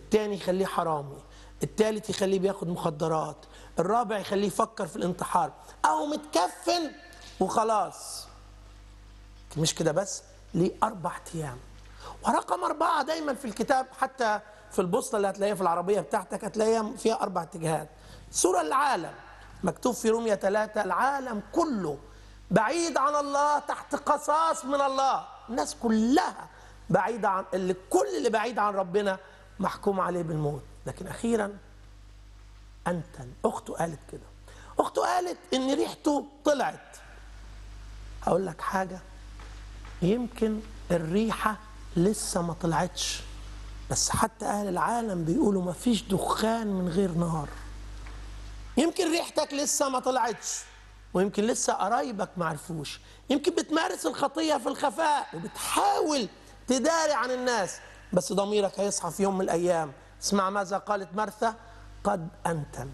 التاني يخليه حرامي التالت يخليه بياخد مخدرات الرابع يخليه يفكر في الانتحار او متكفن وخلاص مش كده بس ليه اربع ايام ورقم اربعه دايما في الكتاب حتى في البوصله اللي هتلاقيها في العربيه بتاعتك هتلاقيها فيها اربع اتجاهات صوره العالم مكتوب في رومية ثلاثة العالم كله بعيد عن الله تحت قصاص من الله الناس كلها بعيدة عن اللي كل اللي بعيد عن ربنا محكوم عليه بالموت لكن أخيرا أنتن أخته قالت كده أخته قالت إن ريحته طلعت أقول لك حاجة يمكن الريحة لسه ما طلعتش بس حتى أهل العالم بيقولوا ما فيش دخان من غير نار يمكن ريحتك لسه ما طلعتش ويمكن لسه قرايبك ما عرفوش يمكن بتمارس الخطية في الخفاء وبتحاول تداري عن الناس بس ضميرك هيصحى في يوم من الأيام اسمع ماذا قالت مرثا قد أنتن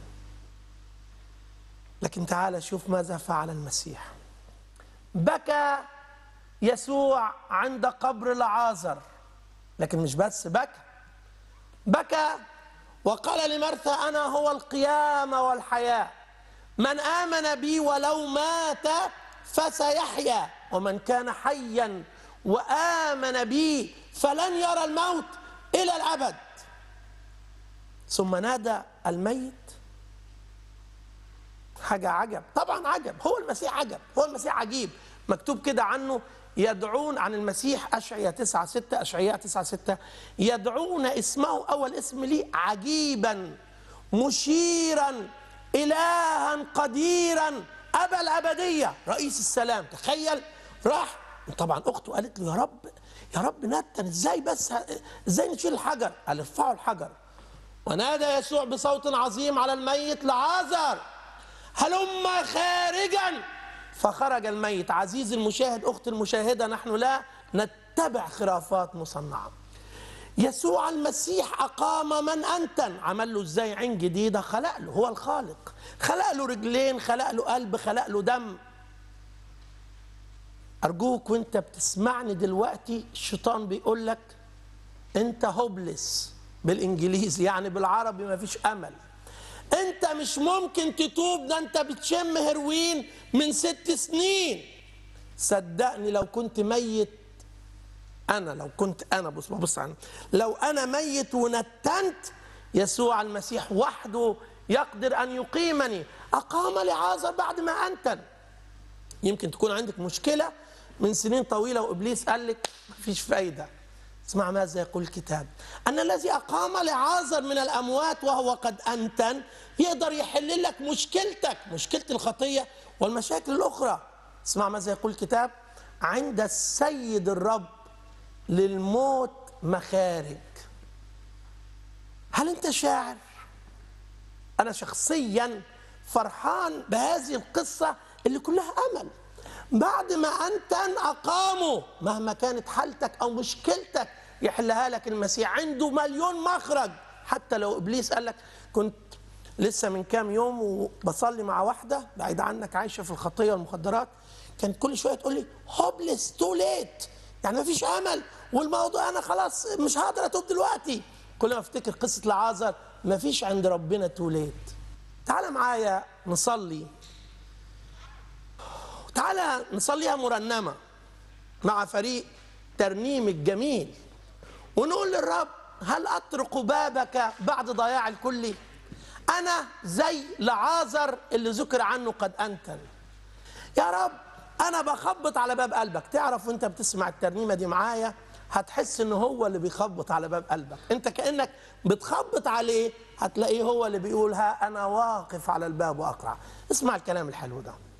لكن تعال شوف ماذا فعل المسيح بكى يسوع عند قبر لعازر لكن مش بس بكى بكى وقال لمرثا انا هو القيامه والحياه من امن بي ولو مات فسيحيا ومن كان حيا وامن بي فلن يرى الموت الى الابد ثم نادى الميت حاجه عجب طبعا عجب هو المسيح عجب هو المسيح عجيب مكتوب كده عنه يدعون عن المسيح أشعية 9 6 أشعياء 9 6 يدعون اسمه أول اسم ليه عجيبا مشيرا إلها قديرا أبا الأبدية رئيس السلام تخيل راح طبعا أخته قالت له يا رب يا رب نتن ازاي بس ازاي نشيل الحجر قال ارفعوا الحجر ونادى يسوع بصوت عظيم على الميت لعازر هلم خارجا فخرج الميت عزيز المشاهد أخت المشاهدة نحن لا نتبع خرافات مصنعة يسوع المسيح أقام من أنتن عمل له إزاي عين جديدة خلق له هو الخالق خلق له رجلين خلق له قلب خلق له دم أرجوك وانت بتسمعني دلوقتي الشيطان بيقول لك انت هوبلس بالانجليزي يعني بالعربي ما فيش امل انت مش ممكن تتوب ده انت بتشم هيروين من ست سنين صدقني لو كنت ميت انا لو كنت انا بص بص عنه لو انا ميت ونتنت يسوع المسيح وحده يقدر ان يقيمني اقام لعازر بعد ما انتن يمكن تكون عندك مشكله من سنين طويله وابليس قال لك مفيش فايده اسمع ماذا يقول الكتاب أن الذي أقام لعازر من الأموات وهو قد أنتن يقدر يحل لك مشكلتك مشكلة الخطية والمشاكل الأخرى اسمع ماذا يقول الكتاب عند السيد الرب للموت مخارج هل أنت شاعر أنا شخصيا فرحان بهذه القصة اللي كلها أمل بعد ما أنتن أقاموا مهما كانت حالتك أو مشكلتك يحلها لك المسيح عنده مليون مخرج حتى لو إبليس قال لك كنت لسه من كام يوم وبصلي مع واحدة بعيد عنك عايشة في الخطية والمخدرات كانت كل شوية تقول لي هوبلس تو ليت يعني ما فيش أمل والموضوع أنا خلاص مش هقدر أتوب دلوقتي كل ما أفتكر قصة العازر ما فيش عند ربنا تو ليت تعال معايا نصلي تعالى نصليها مرنمة مع فريق ترنيم الجميل ونقول للرب هل أطرق بابك بعد ضياع الكل أنا زي لعازر اللي ذكر عنه قد أنتن يا رب أنا بخبط على باب قلبك تعرف وانت بتسمع الترنيمة دي معايا هتحس ان هو اللي بيخبط على باب قلبك انت كأنك بتخبط عليه هتلاقيه هو اللي بيقول ها أنا واقف على الباب وأقرع اسمع الكلام الحلو ده